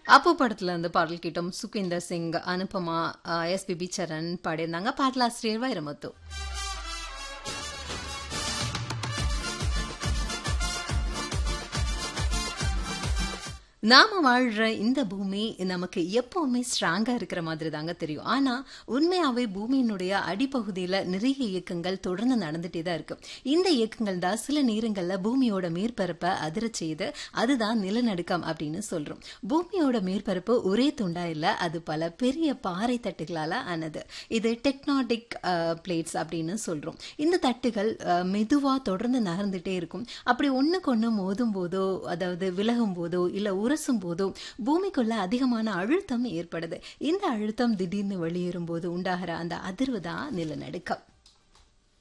அப்போ படத்துல அந்த பாடல் கேட்டோம் சுகேந்தர் சிங் அனுபமா எஸ்பிபி சரண் பாடியிருந்தாங்க பாடலாசிரியர் வைரமுத்து நாம வாழ்ற இந்த பூமி நமக்கு எப்பவுமே ஸ்ட்ராங்கா இருக்கிற மாதிரி தாங்க தெரியும் ஆனா உண்மையாவே பூமியினுடைய அடிப்பகுதியில நிறைய இயக்கங்கள் தொடர்ந்து நடந்துட்டே தான் இருக்கு இந்த இயக்கங்கள் தான் சில நேரங்கள்ல பூமியோட மேற்பரப்பை அதிரச் செய்து அதுதான் நிலநடுக்கம் அப்படின்னு சொல்றோம் பூமியோட மேற்பரப்பு ஒரே துண்டா இல்ல அது பல பெரிய பாறை தட்டுகளால ஆனது இது டெக்னாட்டிக் பிளேட்ஸ் அப்படின்னு சொல்றோம் இந்த தட்டுகள் அஹ், மெதுவா தொடர்ந்து நகர்ந்துட்டே இருக்கும் அப்படி ஒண்ணுக்கு ஒண்ணு மோதும் போதோ அதாவது விலகும் போதோ இல்ல உரசும் போதோ பூமிக்குள்ள அதிகமான அழுத்தம் ஏற்படுது இந்த அழுத்தம் திடீர்னு வெளியேறும் போது உண்டாகிற அந்த அதிர்வு தான் நிலநடுக்கம்